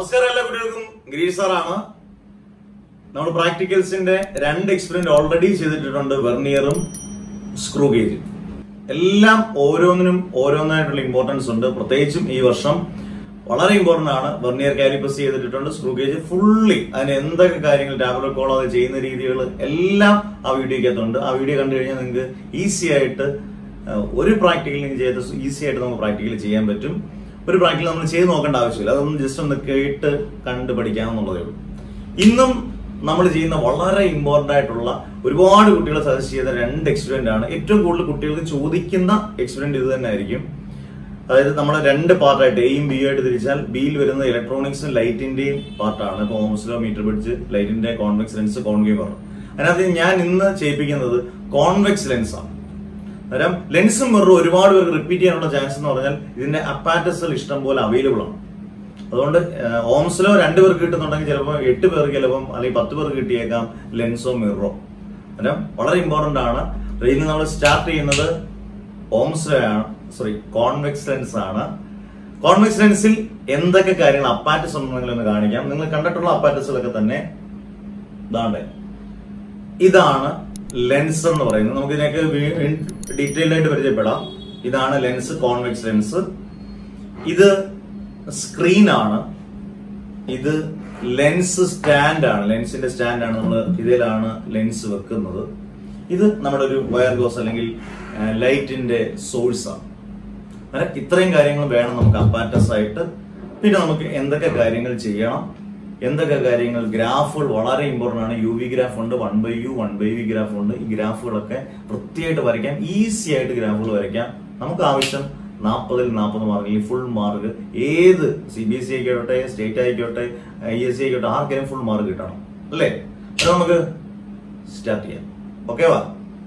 നമസ്കാരം എല്ലാ കുട്ടികൾക്കും ഗിരീഷ് സാറാണ് നമ്മൾ പ്രാക്ടിക്കൽസിന്റെ രണ്ട് എക്സ്പെരിമെന്റ് ഓൾറെഡി ചെയ്തിട്ടുണ്ട് വെർണിയറും സ്ക്രൂ ഗേജും എല്ലാം ഓരോന്നിനും ഓരോന്നായിട്ടുള്ള ഇമ്പോർട്ടൻസ് ഉണ്ട് പ്രത്യേകിച്ചും ഈ വർഷം വളരെ ഇമ്പോർട്ടന്റ് ആണ് വെർണിയർ കാലിപ്പസ് ചെയ്തിട്ടുണ്ട് സ്ക്രൂ ഗേജ് ഫുള്ളി അതിന് എന്തൊക്കെ കാര്യങ്ങൾ ടാബ്ലറ്റ് കോൾ അത് ചെയ്യുന്ന രീതികൾ എല്ലാം ആ വീഡിയോക്കകത്തുണ്ട് ആ വീഡിയോ കണ്ടു കഴിഞ്ഞാൽ നിങ്ങൾക്ക് ഈസി ആയിട്ട് ഏഹ്, ഒരു പ്രാക്ടിക്കൽ നിങ്ങൾ ചെയ്ത് ഈസി ആയിട്ട് നമുക്ക് പ്രാക്ടിക്കൽ ചെയ്യാൻ പറ്റും ഒരു പ്രാക്ടിക്കൽ നമ്മൾ ചെയ്ത് നോക്കേണ്ട ആവശ്യമില്ല അതൊന്ന് ജസ്റ്റ് ഒന്ന് കേട്ട് കണ്ട് പഠിക്കാമെന്നുള്ളതേ ഉള്ളൂ ഇന്നും നമ്മൾ ചെയ്യുന്ന വളരെ ഇമ്പോർട്ടന്റ് ആയിട്ടുള്ള ഒരുപാട് കുട്ടികൾ സജസ്റ്റ് ചെയ്ത രണ്ട് എക്സ്പെരിമെന്റ് ആണ് ഏറ്റവും കൂടുതൽ കുട്ടികൾക്ക് ചോദിക്കുന്ന എക്സ്പെരിമെന്റ് ഇത് തന്നെ ആയിരിക്കും അതായത് നമ്മൾ രണ്ട് പാർട്ടായിട്ട് എയും ബിയും ആയിട്ട് തിരിച്ചാൽ ബിയിൽ വരുന്ന ഇലക്ട്രോണിക്സും ലൈറ്റിന്റെയും പാർട്ടാണ് ഇപ്പൊ ഓംസ്ലോ മീറ്റർ പിടിച്ച് ലൈറ്റിന്റെ കോൺവെക്സ് ലെൻസ് കോൺകേവ് ആണ് അതിനകത്ത് ഞാൻ ഇന്ന് ചെയ്യിപ്പിക്കുന്നത് കോൺവെക്സ് ലെൻസ് ആണ് അന്നേരം ലെൻസും മിററും ഒരുപാട് പേർക്ക് റിപ്പീറ്റ് ചെയ്യാനുള്ള ചാൻസ് എന്ന് പറഞ്ഞാൽ ഇതിന്റെ അപ്പാറ്റസുകൾ ഇഷ്ടം പോലെ അവൈലബിൾ ആണ് അതുകൊണ്ട് ഓംസിലോ രണ്ടു പേർക്ക് കിട്ടുന്നുണ്ടെങ്കിൽ ചിലപ്പോൾ എട്ട് പേർക്ക് ചിലപ്പം അല്ലെങ്കിൽ പത്ത് പേർക്ക് കിട്ടിയേക്കാം ലെൻസോ മിററോ അന്നേരം വളരെ ഇമ്പോർട്ടന്റ് ആണ് ഇന്ന് നമ്മൾ സ്റ്റാർട്ട് ചെയ്യുന്നത് ഓംസിലോ ആണ് സോറി കോൺവെക്സ് ലെൻസ് ആണ് കോൺവെക്സ് ലെൻസിൽ എന്തൊക്കെ കാര്യങ്ങൾ അപ്പാറ്റസ് ഉണ്ടെങ്കിൽ ഒന്ന് കാണിക്കാം നിങ്ങൾ കണ്ടിട്ടുള്ള അപ്പാറ്റസുകളൊക്കെ തന്നെ ഇതാണ്ടേ ഇതാണ് ലെൻസ് എന്ന് പറയുന്നത് നമുക്ക് ഇതിനൊക്കെ ഡീറ്റെയിൽഡ് ആയിട്ട് പരിചയപ്പെടാം ഇതാണ് ലെൻസ് കോൺവെക്സ് ലെൻസ് ഇത് സ്ക്രീൻ ആണ് ഇത് ലെൻസ് സ്റ്റാൻഡ് ആണ് ലെൻസിന്റെ സ്റ്റാൻഡ് ആണ് നമ്മൾ ഇതിലാണ് ലെൻസ് വെക്കുന്നത് ഇത് നമ്മുടെ ഒരു വയർ ഗോസ് അല്ലെങ്കിൽ ലൈറ്റിന്റെ സോഴ്സ് ആണ് അങ്ങനെ ഇത്രയും കാര്യങ്ങൾ വേണം നമുക്ക് അപ്പാറ്റസ് ആയിട്ട് പിന്നെ നമുക്ക് എന്തൊക്കെ കാര്യങ്ങൾ ചെയ്യണം എന്തൊക്കെ കാര്യങ്ങൾ ഗ്രാഫുകൾ വളരെ ഇമ്പോർട്ടന്റ് ആണ് യു വി ഗ്രാഫ് ഉണ്ട് one by U one by V graph ഉണ്ട് ഈ ഗ്രാഫുകളൊക്കെ വൃത്തിയായിട്ട് വരയ്ക്കാം ഈസി ആയിട്ട് ഗ്രാഫുകൾ വരയ്ക്കാം നമുക്ക് ആവശ്യം നാൽപ്പതിൽ നാൽപ്പത് മാർക്ക് ഈ ഫുൾ മാർക്ക് ഏത് സി ബി എസ് സി ആയിക്കോട്ടെ സ്റ്റേറ്റ് ആയിക്കോട്ടെ ഐ എസ് സി ആയിക്കോട്ടെ ആർക്കെങ്കിലും ഫുൾ മാർക്ക് കിട്ടണം അല്ലേ അത് നമുക്ക് സ്റ്റാർട്ട് ചെയ്യാം ഓക്കെ വാ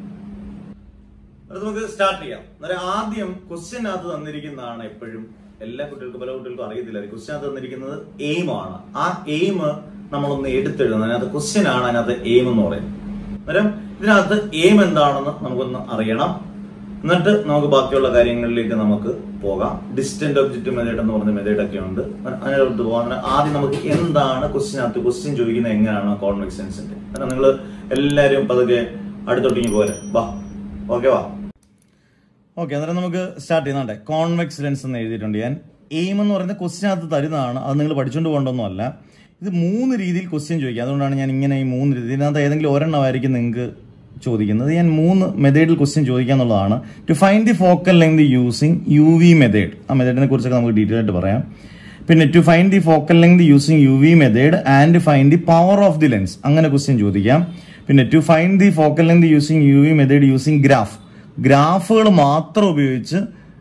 അത് നമുക്ക് സ്റ്റാർട്ട് ചെയ്യാം അന്നേരം ആദ്യം ക്വസ്റ്റ്യനകത്ത് തന്നിരിക്കുന്നതാണ് എപ്പോഴും എല്ലാ കുട്ടികൾക്കും പല കുട്ടികൾക്കും അറിയത്തില്ല ക്വസ്റ്റ്യനകത്ത് തന്നിരിക്കുന്നത് എയിം ആണ് ആ എയിം നമ്മളൊന്ന് എടുത്തെഴുതുന്നത് അതിനകത്ത് ക്വസ്റ്റ്യൻ ആണ് അതിനകത്ത് എയിം എന്ന് പറയുന്നത് അന്നേരം ഇതിനകത്ത് എയിം എന്താണെന്ന് നമുക്കൊന്ന് അറിയണം എന്നിട്ട് നമുക്ക് ബാക്കിയുള്ള കാര്യങ്ങളിലേക്ക് നമുക്ക് പോകാം ഡിസ്റ്റന്റ് ഒബ്ജക്റ്റ് മെത്തേഡ് എന്ന് പറഞ്ഞ മെത്തേഡ് ഒക്കെ ഉണ്ട് അതിനകത്ത് പോകാം അന്നേരം ആദ്യം നമുക്ക് എന്താണ് ക്വസ്റ്റ്യനകത്ത് ക്വസ്റ്റ്യൻ ചോദിക്കുന്നത് എങ്ങനെയാണ് കോൺവെക്സ് സെൻസിന്റെ കാരണം നിങ്ങൾ എല്ലാവരും പതുക്കെ അടുത്തൊട്ടിങ്ങി പോരെ വാ ഓക്കെ വാ ഓക്കെ അന്നേരം നമുക്ക് സ്റ്റാർട്ട് ചെയ്യുന്നുണ്ട് കോൺവെക്സ് ലെൻസ് എന്ന് എഴുതിയിട്ടുണ്ട് ഞാൻ എയിം എന്ന് പറയുന്ന ക്വസ്റ്റ്യൻ അത് തരുന്നതാണ് അത് നിങ്ങൾ പഠിച്ചുകൊണ്ട് പോകേണ്ടൊന്നുമല്ല ഇത് മൂന്ന് രീതിയിൽ ക്വസ്റ്റ്യൻ ചോദിക്കുക അതുകൊണ്ടാണ് ഞാൻ ഇങ്ങനെ ഈ മൂന്ന് രീതി ഇതിനകത്ത് ഏതെങ്കിലും ഒരെണ്ണമായിരിക്കും നിങ്ങൾക്ക് ചോദിക്കുന്നത് ഞാൻ മൂന്ന് മെത്തേഡിൽ ക്വസ്റ്റ്യൻ ചോദിക്കുക എന്നുള്ളതാണ് to find the focal length using U V method ആ മെത്തേഡിനെ കുറിച്ചൊക്കെ നമുക്ക് ഡീറ്റെയിൽ ആയിട്ട് പറയാം പിന്നെ to find the focal length using U V method and find the power of the lens അങ്ങനെ ക്വസ്റ്റ്യൻ ചോദിക്കാം പിന്നെ to find the focal length using U V method using graph ഗ്രാഫുകൾ മാത്രം ഉപയോഗിച്ച്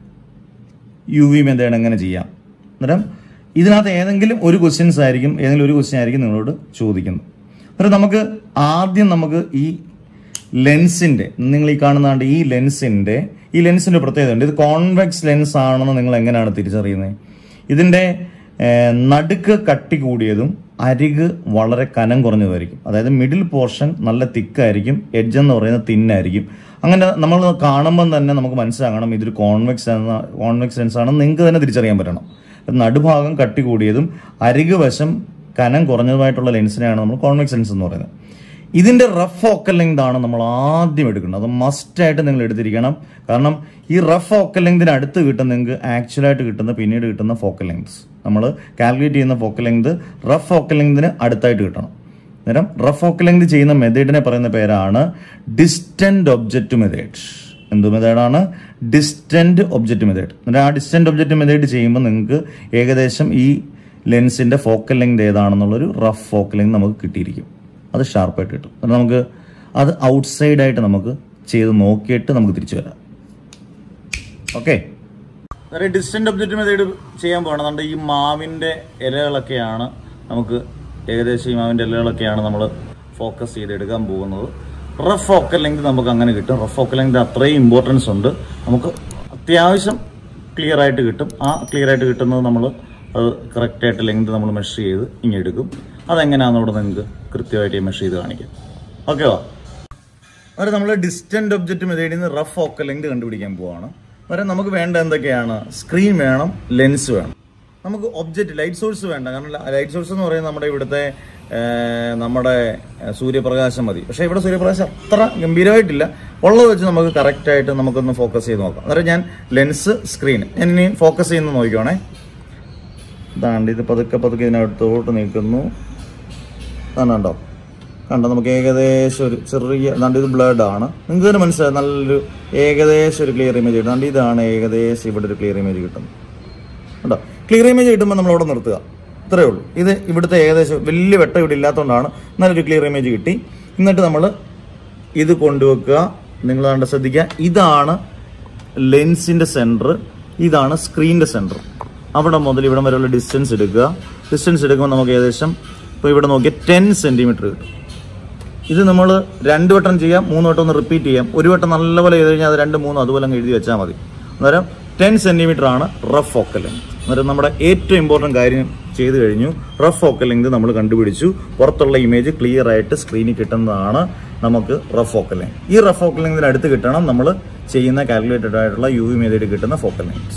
യു വി മെത്തേഡ് എങ്ങനെ ചെയ്യാം അന്നേരം ഇതിനകത്ത് ഏതെങ്കിലും ഒരു ക്വസ്റ്റ്യൻസ് ആയിരിക്കും ഏതെങ്കിലും ഒരു ക്വസ്റ്റ്യൻ ആയിരിക്കും നിങ്ങളോട് ചോദിക്കുന്നത് അന്നേരം നമുക്ക് ആദ്യം നമുക്ക് ഈ ലെൻസിന്റെ നിങ്ങൾ ഈ കാണുന്നതാണ്ട് ഈ ലെൻസിന്റെ ഈ ലെൻസിന്റെ പ്രത്യേകത ഉണ്ട് ഇത് കോൺവെക്സ് ലെൻസ് ആണെന്ന് നിങ്ങൾ എങ്ങനെയാണ് തിരിച്ചറിയുന്നത് ഇതിന്റെ ഏർ, നടുക്ക് കട്ടി കൂടിയതും അരിക് വളരെ കനം കുറഞ്ഞതായിരിക്കും അതായത് മിഡിൽ പോർഷൻ നല്ല തിക്കായിരിക്കും എഡ്ജ് എന്ന് പറയുന്നത് തിന്നായിരിക്കും അങ്ങനെ നമ്മൾ കാണുമ്പം തന്നെ നമുക്ക് മനസ്സിലാകണം ഇതൊരു കോൺവെക്സ് എന്ന കോൺവെക്സ് ലെൻസ് ആണെന്ന് നിങ്ങൾക്ക് തന്നെ തിരിച്ചറിയാൻ പറ്റണം നടുഭാഗം കട്ടി കൂടിയതും അരിക് വശം കനം കുറഞ്ഞതുമായിട്ടുള്ള ലെൻസിനെയാണ് നമ്മൾ കോൺവെക്സ് ലെൻസ് എന്ന് പറയുന്നത് ഇതിന്റെ റഫ് ഫോക്കൽ ലെങ്ത് ആണ് നമ്മൾ ആദ്യം എടുക്കുന്നത് അത് മസ്റ്റ് ആയിട്ട് നിങ്ങൾ എടുത്തിരിക്കണം കാരണം ഈ റഫ് ഫോക്കൽ ലെങ്തിന് അടുത്ത് കിട്ടുന്ന നിങ്ങൾക്ക് ആക്ച്വൽ ആയിട്ട് കിട്ടുന്ന പിന്നീട് കിട്ടുന്ന ഫോക്കൽ ലെങ്ത് നമ്മൾ കാൽക്കുലേറ്റ് ചെയ്യുന്ന ഫോക്കൽ ലെങ്ത് റഫ് ഫോക്കൽ ലെങ്തിന് അടുത്തായിട്ട് കിട്ടണം അന്നേരം റഫ് ഫോക്കൽ ലെങ്ത് ചെയ്യുന്ന മെത്തേഡിനെ പറയുന്ന പേരാണ് ഡിസ്റ്റന്റ് ഒബ്ജക്റ്റ് മെത്തേഡ് എന്ത് മെത്തേഡാണ് ഡിസ്റ്റന്റ് ഒബ്ജക്റ്റ് മെത്തേഡ് അന്നേരം ആ ഡിസ്റ്റന്റ് ഒബ്ജക്റ്റ് മെത്തേഡ് ചെയ്യുമ്പോൾ നിങ്ങൾക്ക് ഏകദേശം ഈ ലെൻസിന്റെ ഫോക്കൽ ലെങ്ത് ഏതാണെന്നുള്ളൊരു റഫ് ഫോക്കൽ ലെങ്ത് നമുക്ക് കിട്ടിയിരിക്കും അത് ഷാർപ്പായിട്ട് കിട്ടും എന്നിട്ട് നമുക്ക് അത് ഔട്ട്സൈഡ് ആയിട്ട് നമുക്ക് ചെയ്ത് നോക്കിയിട്ട് നമുക്ക് തിരിച്ചു വരാം ഓക്കെ ഒരു ഡിസ്റ്റന്റ് ഒബ്ജക്റ്റ് മെത്തേഡ് ചെയ്യാൻ പോകണമെന്നുണ്ട് ഈ മാവിൻ്റെ ഇലകളൊക്കെയാണ് നമുക്ക് ഏകദേശം ഈ മാവിൻ്റെ ഇലകളൊക്കെയാണ് നമ്മൾ ഫോക്കസ് ചെയ്തെടുക്കാൻ പോകുന്നത് റഫ് ഫോക്കൽ ലെങ്ത് നമുക്ക് അങ്ങനെ കിട്ടും റഫ് ഫോക്കൽ ലെങ്ത് അത്രയും ഇമ്പോർട്ടൻസ് ഉണ്ട് നമുക്ക് അത്യാവശ്യം ക്ലിയർ ആയിട്ട് കിട്ടും ആ ക്ലിയർ ആയിട്ട് കിട്ടുന്നത് നമ്മൾ അത് കറക്റ്റായിട്ട് ലെങ്ത് നമ്മൾ മെഷർ ചെയ്ത് ഇങ്ങനെ എടുക്കും അതെങ്ങനെയാണെന്നോട് നിങ്ങൾക്ക് കൃത്യമായിട്ട് മെഷർ ചെയ്ത് കാണിക്കാം ഓക്കെ വാ അത് നമ്മൾ ഡിസ്റ്റന്റ് ഒബ്ജക്റ്റ് മെത്തേഡിൽ നിന്ന് റഫ് ഫോക്കൽ ലെങ്ത് കണ്ടുപിടിക്കാൻ പോവാണ് അന്നേരം നമുക്ക് വേണ്ട എന്തൊക്കെയാണ് സ്ക്രീൻ വേണം ലെൻസ് വേണം നമുക്ക് ഒബ്ജക്റ്റ് ലൈറ്റ് സോഴ്സ് വേണ്ട കാരണം ലൈറ്റ് സോഴ്സ് എന്ന് പറയുന്നത് നമ്മുടെ ഇവിടുത്തെ ആ, നമ്മുടെ ആ, സൂര്യപ്രകാശം മതി പക്ഷേ ഇവിടെ സൂര്യപ്രകാശം അത്ര ഗംഭീരമായിട്ടില്ല ഉള്ളത് വെച്ച് നമുക്ക് കറക്റ്റ് ആയിട്ട് നമുക്കൊന്ന് ഫോക്കസ് ചെയ്ത് നോക്കാം അന്നേരം ഞാൻ ലെൻസ് സ്ക്രീൻ ഞാൻ ഇനി ഫോക്കസ് ചെയ്യുന്ന നോക്കിക്കോണേ ഇതാണ്ട് ഇത് പതുക്കെ പതുക്കെ ഇതിനകത്തോട്ട് നിൽക്കുന്നു കണ്ടോ കണ്ടോ നമുക്ക് ഏകദേശം ഒരു ചെറിയ ദാണ്ട് ഇത് ബ്ലഡ് ആണ് നിങ്ങൾക്ക് തന്നെ മനസ്സിലായി നല്ലൊരു ഏകദേശം ഒരു ക്ലിയർ ഇമേജ് കിട്ടും ദാണ്ട് ഇതാണ് ഏകദേശം ഇവിടെ ഒരു ക്ലിയർ ഇമേജ് കിട്ടുന്നത് കണ്ടോ ക്ലിയർ ഇമേജ് കിട്ടുമ്പോൾ നമ്മൾ അവിടെ നിർത്തുക ഇത്രയേ ഉള്ളൂ ഇത് ഇവിടുത്തെ ഏകദേശം വലിയ വെട്ടം ഇവിടെ ഇല്ലാത്തതുകൊണ്ടാണ് നല്ലൊരു ക്ലിയർ ഇമേജ് കിട്ടി എന്നിട്ട് നമ്മൾ ഇത് കൊണ്ടുവെക്കുക നിങ്ങൾ കണ്ട് ശ്രദ്ധിക്കുക ഇതാണ് ലെൻസിന്റെ സെന്റർ ഇതാണ് സ്ക്രീനിന്റെ സെന്റർ അവിടെ മുതൽ ഇവിടെ വരെയുള്ള ഡിസ്റ്റൻസ് എടുക്കുക ഡിസ്റ്റൻസ് എടുക്കുമ്പോൾ നമുക്ക് ഏകദേശം ഇപ്പോൾ ഇവിടെ നോക്കിയാൽ ടെൻ സെന്റിമീറ്റർ കിട്ടും ഇത് നമ്മൾ രണ്ട് വട്ടം ചെയ്യാം മൂന്ന് വട്ടം ഒന്ന് റിപ്പീറ്റ് ചെയ്യാം ഒരു വട്ടം നല്ലപോലെ ചെയ്ത് കഴിഞ്ഞാൽ അത് രണ്ട് മൂന്ന് അതുപോലെ അങ്ങ് എഴുതി വെച്ചാൽ മതി അന്നേരം ടെൻ സെന്റിമീറ്റർ ആണ് റഫ് ഫോക്കൽ ലെങ്ത് അന്നേരം നമ്മുടെ ഏറ്റവും ഇമ്പോർട്ടൻറ്റ് കാര്യം ചെയ്തു കഴിഞ്ഞു റഫ് ഫോക്കൽ ലെങ്ത് നമ്മൾ കണ്ടുപിടിച്ചു പുറത്തുള്ള ഇമേജ് ക്ലിയർ ആയിട്ട് സ്ക്രീനിൽ കിട്ടുന്നതാണ് നമുക്ക് റഫ് ഫോക്കൽ ലെങ്ത് ഈ റഫ് ഫോക്കൽ ലെങ്തിന് അടുത്ത് കിട്ടണം നമ്മൾ ചെയ്യുന്ന കാൽക്കുലേറ്റഡ് ആയിട്ടുള്ള യു വി മെത്തേഡ് കിട്ടുന്ന ഫോക്കൽ ലെങ്ത്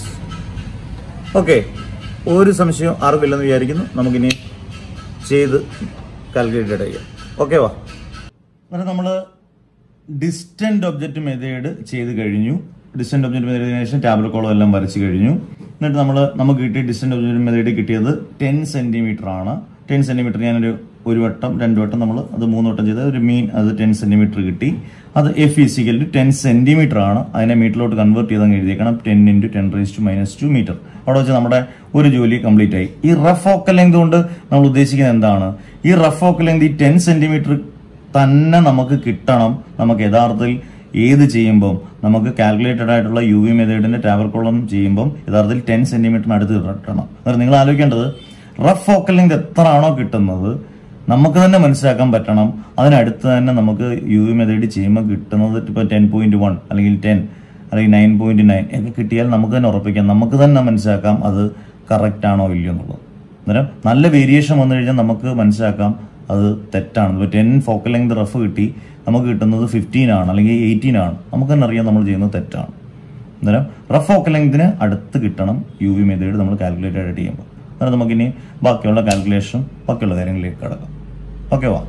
ഓക്കെ ഒരു സംശയവും അറിവില്ലെന്ന് വിചാരിക്കുന്നു നമുക്കിനി ചെയ്ത് കാൽക്കുലേറ്റഡ് ചെയ്യാം ഓക്കെ വാ അന്നേരം നമ്മൾ ഡിസ്റ്റന്റ് ഒബ്ജക്റ്റ് മെത്തേഡ് ചെയ്ത് കഴിഞ്ഞു ഡിസ്റ്റന്റ് ഒബ്ജക്റ്റ് മെത്തേഡിന് ശേഷം ടാബ്ലറ്റ് കോളം എല്ലാം വരച്ച് കഴിഞ്ഞു എന്നിട്ട് നമ്മൾ നമുക്ക് കിട്ടിയ ഡിസ്റ്റന്റ് ഒബ്ജക്റ്റ് മെത്തേഡ് കിട്ടിയത് ടെൻ സെന്റിമീറ്റർ ആണ് ടെൻ സെന്റിമീറ്റർ ഞാനൊരു ഒരു വട്ടം രണ്ട് വട്ടം നമ്മൾ അത് മൂന്ന് വട്ടം ചെയ്ത് ഒരു മീൻ അത് ടെൻ സെന്റിമീറ്റർ കിട്ടി അത് F is equal to ten centimetre ആണ് അതിനെ മീറ്ററിലോട്ട് കൺവേർട്ട് ചെയ്ത് അങ്ങ് എഴുതിയേക്കണം ten into ten raise to minus two metre അവിടെ വെച്ച് നമ്മുടെ ഒരു ജോലി കംപ്ലീറ്റ് ആയി ഈ റഫ് ഓക്കൽ ലെങ്ത് കൊണ്ട് നമ്മൾ ഉദ്ദേശിക്കുന്നത് എന്താണ് ഈ റഫ് ഓക്കൽ ലെങ്ത് ഈ ടെൻ സെന്റിമീറ്റർ തന്നെ നമുക്ക് കിട്ടണം നമുക്ക് യഥാർത്ഥത്തിൽ ഏത് ചെയ്യുമ്പോൾ നമുക്ക് കാൽക്കുലേറ്റഡ് ആയിട്ടുള്ള യു വി മെത്തേഡിന്റെ ടാബർ കോളം ചെയ്യുമ്പോൾ യഥാർത്ഥത്തിൽ ടെൻ സെന്റിമീറ്ററിന് അടുത്ത് കിട്ടണം അതായത് നിങ്ങൾ ആലോചിക്കേണ്ടത് റഫ് ഫോക്കൽ ലെങ്ത് എത്ര ആണോ കിട്ടുന്നത് നമുക്ക് തന്നെ മനസ്സിലാക്കാൻ പറ്റണം അതിനടുത്ത് തന്നെ നമുക്ക് യു വി മെത്തേഡ് ചെയ്യുമ്പോൾ കിട്ടുന്നത് ഇപ്പോൾ ടെൻ പോയിന്റ് വൺ അല്ലെങ്കിൽ ടെൻ അല്ലെങ്കിൽ നയൻ പോയിന്റ് നയൻ ഒക്കെ കിട്ടിയാൽ നമുക്ക് തന്നെ ഉറപ്പിക്കാം നമുക്ക് തന്നെ മനസ്സിലാക്കാം അത് കറക്റ്റ് ആണോ ഇല്ലയോ എന്നുള്ളത് അന്നേരം നല്ല വേരിയേഷൻ വന്നു കഴിഞ്ഞാൽ നമുക്ക് മനസ്സിലാക്കാം അത് തെറ്റാണ് ഇപ്പോൾ ടെൻ ഫോക്കൽ ലെങ്ത് റഫ് കിട്ടി നമുക്ക് കിട്ടുന്നത് ഫിഫ്റ്റീൻ ആണ് അല്ലെങ്കിൽ എയ്റ്റീൻ ആണ് നമുക്ക് തന്നെ അറിയാം നമ്മൾ ചെയ്യുന്നത് തെറ്റാണ് അന്നേരം റഫ് ഫോക്കൽ ലെങ്തിന് അടുത്ത് കിട്ടണം യു വി മെത്തേഡ് നമ്മൾ കാൽക്കുലേറ്റ് ആയിട്ട് ചെയ്യുമ്പോൾ അന്നേരം നമുക്കിനി ബാക്കിയുള്ള കാൽക്കുലേഷൻ ബാക്കിയുള്ള കാര്യങ്ങളിലേക്ക് കിടക്കാം ഓക്കെ വാ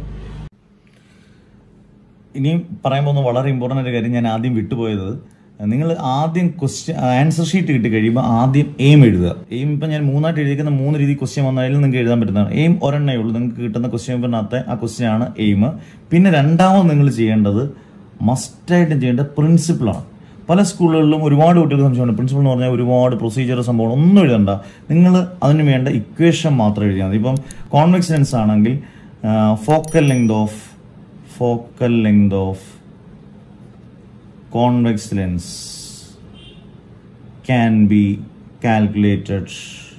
ഇനിയും പറയാൻ പോകുന്ന വളരെ ഇമ്പോർട്ടൻ്റ് ഒരു കാര്യം ഞാൻ ആദ്യം വിട്ടുപോയത് നിങ്ങൾ ആദ്യം ക്വസ്റ്റ്യൻ ആൻസർ ഷീറ്റ് കിട്ടി കഴിയുമ്പോൾ ആദ്യം എയിം എഴുതുക എയിം ഇപ്പം ഞാൻ മൂന്നായിട്ട് എഴുതിയിരിക്കുന്ന മൂന്ന് രീതി ക്വസ്റ്റ്യൻ വന്നാലും നിങ്ങൾക്ക് എഴുതാൻ പറ്റുന്നതാണ് എയിം ഒരെണ്ണേ ഉള്ളൂ നിങ്ങൾക്ക് കിട്ടുന്ന ക്വസ്റ്റ്യൻ പേപ്പറിനകത്തെ ആ ക്വസ്റ്റ്യൻ ആണ് എയിം പിന്നെ രണ്ടാമത് നിങ്ങൾ ചെയ്യേണ്ടത് മസ്റ്റായിട്ടും ചെയ്യേണ്ട പ്രിൻസിപ്പിളാണ് പല സ്കൂളുകളിലും ഒരുപാട് കുട്ടികൾ സംശയമുണ്ട് പ്രിൻസിപ്പൾ എന്ന് പറഞ്ഞാൽ ഒരുപാട് പ്രൊസീജിയർ സംഭവം ഒന്നും എഴുതണ്ട നിങ്ങൾ അതിന് വേണ്ട ഇക്വേഷൻ മാത്രം എഴുതിയാൽ മതി ഇപ്പം കോൺവെക്സ് ലെൻസ് ആണെങ്കിൽ focal length of focal length of convex lens can be calculated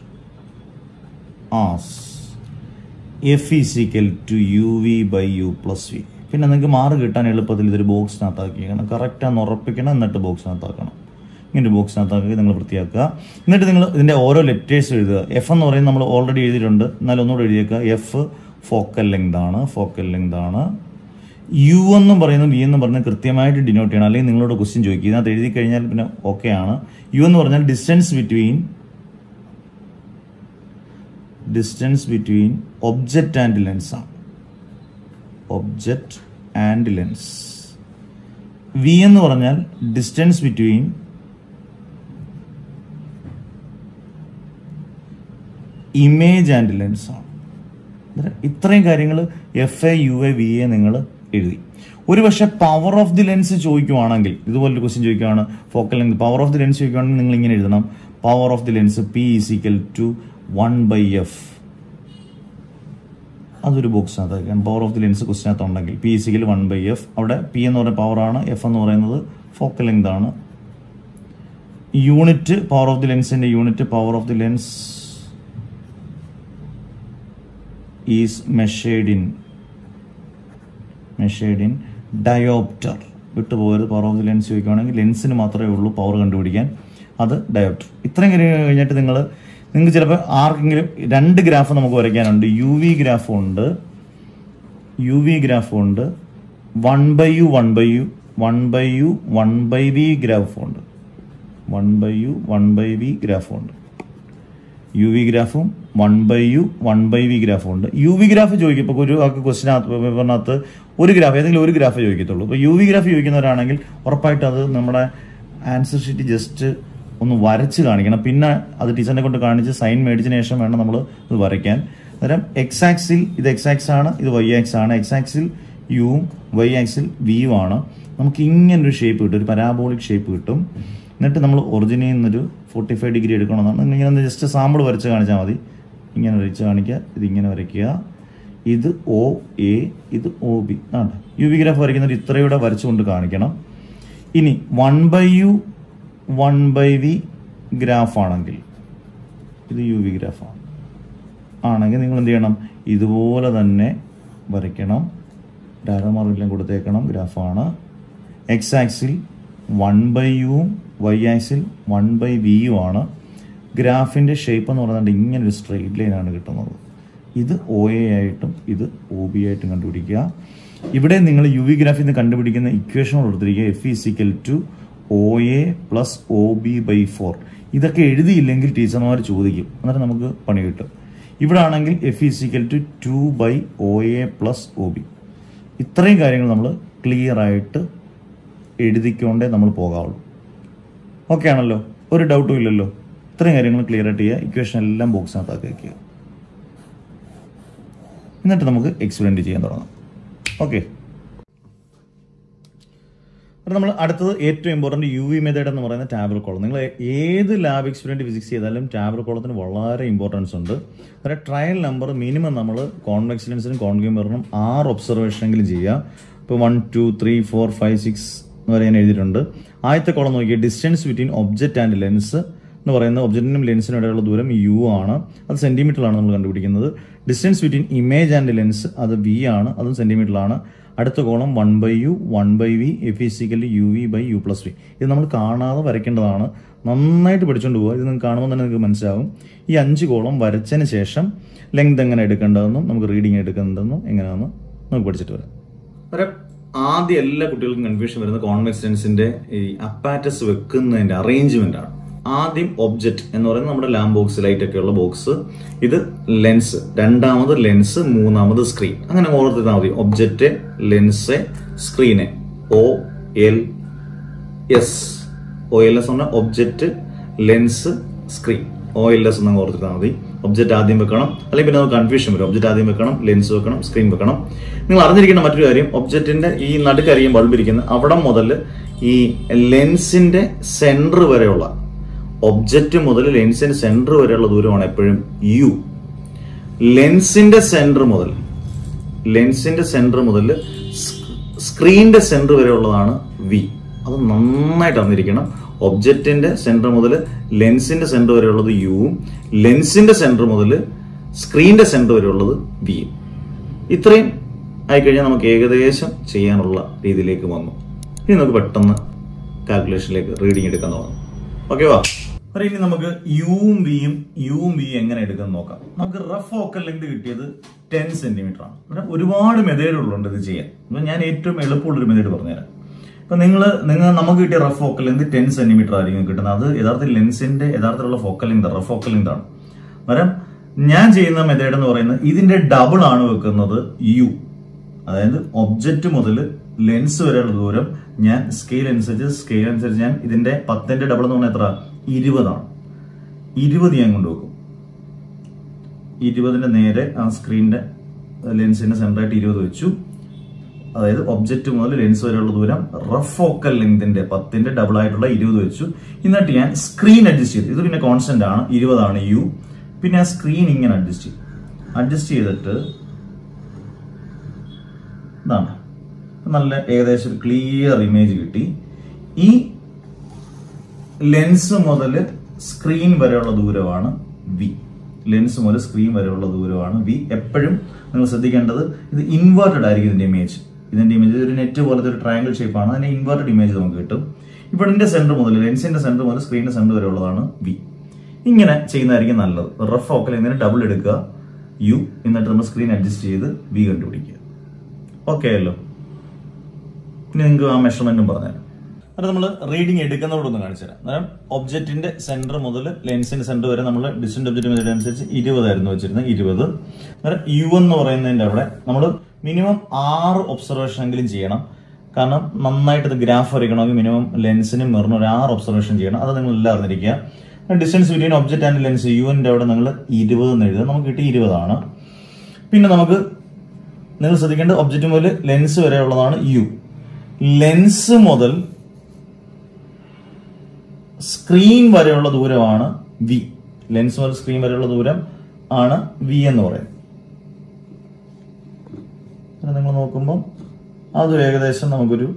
as f is equal to uv by u plus v പിന്നെ നിങ്ങൾക്ക് മാർക്ക് കിട്ടാൻ എളുപ്പത്തിൽ ഇതൊരു ബോക്സിനകത്താക്കിക്കണം കറക്റ്റാന്ന് ഉറപ്പിക്കണം എന്നിട്ട് ബോക്സിനകത്താക്കണം ഇങ്ങനെ ബോക്സിനകത്താക്കി നിങ്ങൾ വൃത്തിയാക്കുക എന്നിട്ട് നിങ്ങൾ ഇതിൻ്റെ ഓരോ ലെറ്റേഴ്സ് എഴുതുക എഫ് എന്ന് പറയുന്നത് നമ്മൾ ഓൾറെഡി എഴുതിയിട്ടുണ്ട് എന്നാലും ഒന്നുകൂടെ എഴുതിയേക്കുക എഫ് ഫോക്കൽ ലെങ്ത് ആണ് ഫോക്കൽ ലെങ്ത് ആണ് യു എന്നും പറയുന്നത് വി എന്നും പറഞ്ഞ് കൃത്യമായിട്ട് ഡിനോട്ട് ചെയ്യണം അല്ലെങ്കിൽ നിങ്ങളോട് ക്വസ്റ്റ്യൻ ചോദിക്കുക ഇതിനകത്ത് എഴുതി കഴിഞ്ഞാൽ പിന്നെ ഓക്കെ ആണ് യു എന്ന് പറഞ്ഞാൽ distance between distance between object and lens ആണ് ഒബ്ജക്റ്റ് ആൻഡ് ലെൻസ് വി എന്ന് പറഞ്ഞാൽ distance between image and lens ആണ് ഇത്രയും കാര്യങ്ങൾ F A U A V A നിങ്ങൾ എഴുതി ഒരു പക്ഷെ പവർ ഓഫ് ദി ലെൻസ് ചോദിക്കുവാണെങ്കിൽ ഇതുപോലൊരു ക്വസ്റ്റ്യൻ ചോദിക്കുവാണ് focal lens power of the lens ചോദിക്കുവാണെങ്കിൽ നിങ്ങൾ ഇങ്ങനെ എഴുതണം power of the lens P is equal to one by F അതൊരു ബോക്സിനകത്ത് പവർ ഓഫ് ദി ലെൻസ് ക്വസ്റ്റിനകത്ത് ഉണ്ടെങ്കിൽ P is equal one by F അവിടെ പി എന്ന് പറയുന്ന പവറാണ് എഫ് എന്ന് പറയുന്നത് ഫോക്കൽ ലെങ്ത് ആണ് യൂണിറ്റ് പവർ ഓഫ് ദി ലെൻസിന്റെ unit power of the lens is measured in measured in diopter വിട്ടുപോയത് പവർ ഓഫ് ദി ലെൻസ് ചോദിക്കുകയാണെങ്കിൽ ലെൻസിന് മാത്രമേ ഉള്ളൂ പവർ കണ്ടുപിടിക്കാൻ അത് ഡയോപ്റ്റർ ഇത്രയും കാര്യം കഴിഞ്ഞിട്ട് നിങ്ങൾ നിങ്ങൾക്ക് ചിലപ്പോൾ ആർക്കെങ്കിലും രണ്ട് ഗ്രാഫ് നമുക്ക് വരയ്ക്കാനുണ്ട് യു വി ഗ്രാഫ് ഉണ്ട് യു വി ഗ്രാഫ് ഉണ്ട് one by U one by U one by U one by V graph ഉണ്ട് one by U one by V graph ഉണ്ട് യു വി ഗ്രാഫും one by U one by V ഗ്രാഫും ഉണ്ട് U V graph ചോദിക്കും ഇപ്പോൾ ഒരു ക്വസ്റ്റിനകത്ത് പേപ്പറിനകത്ത് ഒരു graph ഏതെങ്കിലും ഒരു ഗ്രാഫ് ചോദിക്കത്തുള്ളൂ അപ്പോൾ യു വി ഗ്രാഫ് ചോദിക്കുന്നവരാണെങ്കിൽ ഉറപ്പായിട്ട് അത് നമ്മുടെ ആൻസർ ഷീറ്റ് ജസ്റ്റ് ഒന്ന് വരച്ച് കാണിക്കണം പിന്നെ അത് ടീച്ചറിനെ കൊണ്ട് കാണിച്ച് സൈൻ മേടിച്ചതിന് ശേഷം വേണം നമ്മൾ ഇത് വരയ്ക്കാൻ അന്നേരം എക്സ് ആക്സിൽ ഇത് എക്സ് ആക്സ് ആണ് ഇത് വൈ ആക്സ് ആണ് എക്സ് ആക്സിൽ യുവും വൈ ആക്സിൽ വിയും ആണ് നമുക്ക് ഇങ്ങനൊരു ഷേപ്പ് കിട്ടും ഒരു പരാബോളിക് ഷേപ്പ് കിട്ടും എന്നിട്ട് നമ്മൾ ഒറിജിനിൽ നിന്നൊരു ഫോർട്ടി ഫൈവ് ഡിഗ്രി എടുക്കണമെന്നാണ് നിങ്ങൾ ഇങ്ങനെ ജസ്റ്റ് സാമ്പിൾ വരച്ച് കാണിച്ചാൽ മതി ഇങ്ങനെ വരച്ച് കാണിക്കുക ഇത് ഇങ്ങനെ വരയ്ക്കുക ഇത് ഒ എ ഇത് ഒ ബി ആണ് യു വി ഗ്രാഫ് വരയ്ക്കുന്നത് ഇത്രയൂടെ വരച്ചുകൊണ്ട് കാണിക്കണം ഇനി one by U one by V graph ആണെങ്കിൽ ഇത് യു വി ഗ്രാഫാണ് ആണെങ്കിൽ നിങ്ങൾ എന്ത് ചെയ്യണം ഇതുപോലെ തന്നെ വരയ്ക്കണം ഡയറമാർക്കെല്ലാം കൊടുത്തേക്കണം ഗ്രാഫാണ് എക്സ് ആക്സിൽ വൺ ബൈ യുവും വൈ ആക്സിൽ വൺ ബൈ വിയും ആണ് ഗ്രാഫിൻ്റെ ഷേപ്പ് എന്ന് പറയുന്നത് ഇങ്ങനെ ഒരു സ്ട്രെയിറ്റ് ലൈനാണ് കിട്ടുന്നത് ഇത് ഒ എ ആയിട്ടും ഇത് ഒ ബി ആയിട്ടും കണ്ടുപിടിക്കുക ഇവിടെ നിങ്ങൾ യു വി ഗ്രാഫിൽ നിന്ന് കണ്ടുപിടിക്കുന്ന ഇക്വേഷൻ കൊടുത്തിരിക്കുക F is equal to O A plus O B by four ഇതൊക്കെ എഴുതിയില്ലെങ്കിൽ ടീച്ചർമാർ ചോദിക്കും എന്നിട്ട് നമുക്ക് പണി കിട്ടും ഇവിടെ ആണെങ്കിൽ F is equal to two by O A plus O B ഇത്രയും കാര്യങ്ങൾ നമ്മൾ ക്ലിയർ ആയിട്ട് എഴുതിക്കൊണ്ടേ നമ്മൾ പോകാവുള്ളൂ ഓക്കെ ആണല്ലോ ഒരു ഡൗട്ടും ഇല്ലല്ലോ ഇത്രയും കാര്യങ്ങൾ ക്ലിയർ ആയിട്ട് ചെയ്യുക ഇക്വേഷൻ എല്ലാം ബോക്സിനകത്താക്കി വയ്ക്കുക എന്നിട്ട് നമുക്ക് എക്സ്പെരിമെന്റ് ചെയ്യാൻ തുടങ്ങാം ഓക്കെ നമ്മൾ അടുത്തത് ഏറ്റവും ഇമ്പോർട്ടൻറ്റ് യു വി മെത്തേഡ് എന്ന് പറയുന്ന ടാബിൾ കോളം നിങ്ങൾ ഏത് ലാബ് എക്സ്പെരിമെന്റ് ഫിസിക്സ് ചെയ്താലും ടാബിൾ കോളത്തിന് വളരെ ഇമ്പോർട്ടൻസ് ഉണ്ട് അതായത് ട്രയൽ നമ്പർ മിനിമം നമ്മൾ കോൺവെക്സ് ലെൻസിനും കോൺഗ്യൂമറിനും ആറ് ഒബ്സർവേഷനെങ്കിലും ചെയ്യുക ഇപ്പോൾ one two three four five six വരെ ഞാൻ എഴുതിയിട്ടുണ്ട് ആദ്യത്തെ കോളം നോക്കിയാൽ distance between object and lens എന്ന് പറയുന്നത് ഒബ്ജക്റ്റിനും ലെൻസിനും ഇടയിലുള്ള ദൂരം യു ആണ് അത് സെന്റിമീറ്ററിലാണ് നമ്മൾ കണ്ടുപിടിക്കുന്നത് distance between image and lens അത് വി ആണ് അതും സെന്റിമീറ്ററിലാണ് അടുത്ത column one by U one by V F is equal U V by U plus V ഇത് നമ്മൾ കാണാതെ വരയ്ക്കേണ്ടതാണ് നന്നായിട്ട് പഠിച്ചുകൊണ്ട് പോവുക ഇത് നിങ്ങൾക്ക് കാണുമ്പോൾ തന്നെ നിങ്ങൾക്ക് മനസ്സിലാവും ഈ അഞ്ച് കോളം വരച്ചതിന് ശേഷം ലെങ്ത് എങ്ങനെ എടുക്കേണ്ടതെന്നും നമുക്ക് റീഡിങ് എടുക്കേണ്ടതെന്നും എങ്ങനെയാണെന്ന് നമുക്ക് പഠിച്ചിട്ട് വരാം വരാം ആദ്യം എല്ലാ കുട്ടികൾക്കും കൺഫ്യൂഷൻ വരുന്ന കോൺവെക്സ് ലെൻസിന്റെ ഈ അപ്പാറ്റസ് വെക്കുന്നതിന്റെ അറേഞ്ച്മെന്റ് ആണ് ആദ്യം ഒബ്ജക്റ്റ് എന്ന് പറയുന്നത് നമ്മുടെ ലാമ്പ് ബോക്സ് ലൈറ്റ് ഒക്കെ ഉള്ള ബോക്സ് ഇത് ലെൻസ് രണ്ടാമത് ലെൻസ് മൂന്നാമത് സ്ക്രീൻ അങ്ങനെ ഓർത്തിരുന്നാൽ മതി ഒബ്ജക്റ്റ് ലെൻസ് സ്ക്രീന് O L S O L S പറഞ്ഞാൽ object lens screen O L S എന്ന് ഓർത്തിരുന്നാൽ മതി ഒബ്ജക്റ്റ് ആദ്യം വെക്കണം അല്ലെങ്കിൽ പിന്നെ നമുക്ക് കൺഫ്യൂഷൻ വരും ഒബ്ജക്റ്റ് ആദ്യം വെക്കണം ലെൻസ് വെക്കണം സ്ക്രീൻ വെക്കണം നിങ്ങൾ അറിഞ്ഞിരിക്കേണ്ട മറ്റൊരു കാര്യം ഒബ്ജക്റ്റിന്റെ ഈ നടുക്കരിയും ബൾബ് ഇരിക്കുന്ന അവിടെ മുതൽ ഈ ലെൻസിന്റെ സെന്റർ വരെയുള്ള ഒബ്ജക്റ്റ് മുതൽ ലെൻസിന്റെ സെന്റർ വരെയുള്ള ദൂരമാണ് എപ്പോഴും യു ലെൻസിന്റെ സെന്റർ മുതൽ ലെൻസിന്റെ സെന്റർ മുതൽ സ്ക്രീനിന്റെ സെന്റർ വരെയുള്ളതാണ് വി അത് നന്നായിട്ട് അറിഞ്ഞിരിക്കണം ഒബ്ജക്റ്റിന്റെ സെന്റർ മുതൽ ലെൻസിന്റെ സെന്റർ വരെയുള്ളത് യുവും ലെൻസിന്റെ സെന്റർ മുതൽ സ്ക്രീനിന്റെ സെന്റർ വരെയുള്ളത് വിയും ഇത്രയും ആയിക്കഴിഞ്ഞാൽ നമുക്ക് ഏകദേശം ചെയ്യാനുള്ള രീതിയിലേക്ക് വന്നു ഇനി നമുക്ക് പെട്ടെന്ന് കാൽക്കുലേഷനിലേക്ക് റീഡിങ് എടുക്കാൻ തുടങ്ങും ഓക്കെ വാ അപ്പൊ ഇനി നമുക്ക് യുവും വിയും യുവും വിയും എങ്ങനെ എടുക്കാൻ നോക്കാം നമുക്ക് റഫ് ഫോക്കൽ ലെങ്ത് കിട്ടിയത് ടെൻ സെന്റിമീറ്റർ ആണ് ഇവിടെ ഒരുപാട് മെതേഡുകളുണ്ട് ഇത് ചെയ്യാൻ അപ്പൊ ഞാൻ ഏറ്റവും എളുപ്പമുള്ള ഒരു മെതേഡ് പറഞ്ഞുതരാം ഇപ്പൊ നിങ്ങൾ നിങ്ങൾ നമുക്ക് കിട്ടിയ rough focal length ten centimetre ആയിരിക്കും കിട്ടുന്നത് അത് യഥാർത്ഥത്തിൽ ലെൻസിന്റെ യഥാർത്ഥത്തിലുള്ള focal length rough focal length ആണ് പകരം ഞാൻ ചെയ്യുന്ന മെത്തേഡ് എന്ന് പറയുന്നത് ഇതിന്റെ ഡബിൾ ആണ് വെക്കുന്നത് യു അതായത് ഒബ്ജക്റ്റ് മുതൽ ലെൻസ് വരെയുള്ള ദൂരം ഞാൻ സ്കെയിൽ അനുസരിച്ച് സ്കെയിൽ അനുസരിച്ച് ഞാൻ ഇതിന്റെ പത്തിന്റെ ഡബിൾ എന്ന് പറഞ്ഞാൽ എത്ര ഇരുപതാണ് ഇരുപത് ഞാൻ കൊണ്ടുവെക്കും ഇരുപതിന്റെ നേരെ ആ സ്ക്രീനിന്റെ ലെൻസിന്റെ സെന്ററായിട്ട് ഇരുപത് വെച്ചു അതായത് ഒബ്ജക്റ്റ് മുതൽ ലെൻസ് വരെയുള്ള ദൂരം റഫ് ഫോക്കൽ ലെങ്തിന്റെ പത്തിന്റെ ഡബിൾ ആയിട്ടുള്ള ഇരുപത് വെച്ചു എന്നിട്ട് ഞാൻ സ്ക്രീൻ അഡ്ജസ്റ്റ് ചെയ്തു ഇത് പിന്നെ കോൺസ്റ്റന്റ് ആണ് ഇരുപതാണ് യു പിന്നെ ആ സ്ക്രീൻ ഇങ്ങനെ അഡ്ജസ്റ്റ് ചെയ്യും അഡ്ജസ്റ്റ് ചെയ്തിട്ട് ഇതാണ് നല്ല ഏകദേശം ക്ലിയർ ഇമേജ് കിട്ടി ഈ ലെൻസ് മുതൽ സ്ക്രീൻ വരെയുള്ള ദൂരമാണ് വി ലെൻസ് മുതൽ സ്ക്രീൻ വരെയുള്ള ദൂരമാണ് വി എപ്പോഴും നിങ്ങൾ ശ്രദ്ധിക്കേണ്ടത് ഇത് ഇൻവേർട്ടഡ് ആയിരിക്കും ഇതിന്റെ ഇമേജ് ഇതിന്റെ ഇമേജ് ഒരു നെറ്റ് പോലത്തെ ഒരു ട്രയാങ്കിൾ ഷേപ്പാണ് അതിന്റെ ഇൻവേർട്ടഡ് ഇമേജ് നമുക്ക് കിട്ടും ഇവിടെ ഇതിന്റെ സെന്റർ മുതൽ ലെൻസിന്റെ സെന്റർ മുതൽ സ്ക്രീനിന്റെ സെന്റർ വരെയുള്ളതാണ് വി ഇങ്ങനെ ചെയ്യുന്നതായിരിക്കും നല്ലത് റഫ് ഫോക്കൽ ഇങ്ങനെ ഡബിൾ എടുക്കുക യു എന്നിട്ട് നമ്മൾ സ്ക്രീൻ അഡ്ജസ്റ്റ് ചെയ്ത് വി കണ്ടുപിടിക്കുക ഓക്കെ അല്ലോ ഇനി നിങ്ങൾക്ക് ആ മെഷർമെന്റും പറഞ്ഞുതരാം അത് നമ്മൾ റീഡിംഗ് എടുക്കുന്നതോടൊന്ന് കാണിച്ചു തരാം അന്നേരം ഒബ്ജക്റ്റിന്റെ സെന്റർ മുതൽ ലെൻസിന്റെ സെന്റർ വരെ നമ്മൾ ഡിസ്റ്റന്റ് ഒബ്ജക്റ്റ് മെത്തേഡ് അനുസരിച്ച് ഇരുപതായിരുന്നു വെച്ചിരുന്നത് ഇരുപത് അന്നേരം യു എന്ന് പറയുന്നതിന്റെ അവിടെ നമ്മൾ മിനിമം ആറ് ഒബ്സർവേഷൻ എങ്കിലും ചെയ്യണം കാരണം നന്നായിട്ട് ഇത് ഗ്രാഫ് വരയ്ക്കണമെങ്കിൽ മിനിമം ലെൻസിനും മിററിനും ഒരു ആറ് ഒബ്സർവേഷൻ ചെയ്യണം അത് നിങ്ങൾ എല്ലാം അറിഞ്ഞിരിക്കുക distance between object and lens യുവിന്റെ അവിടെ നിങ്ങൾ ഇരുപത് എന്ന് എഴുതുക നമുക്ക് കിട്ടി ഇരുപതാണ് പിന്നെ നമുക്ക് നിങ്ങൾ ശ്രദ്ധിക്കേണ്ടത് ഒബ്ജക്റ്റ് മുതൽ ലെൻസ് വരെ ഉള്ളതാണ് യു ലെൻസ് മുതൽ സ്ക്രീൻ വരെയുള്ള ദൂരമാണ് വി ലെൻസ് മുതൽ സ്ക്രീൻ വരെയുള്ള ദൂരം ആണ് വി എന്ന് പറയുന്നത് അത് നിങ്ങൾ നോക്കുമ്പോൾ അത് ഏകദേശം നമുക്കൊരു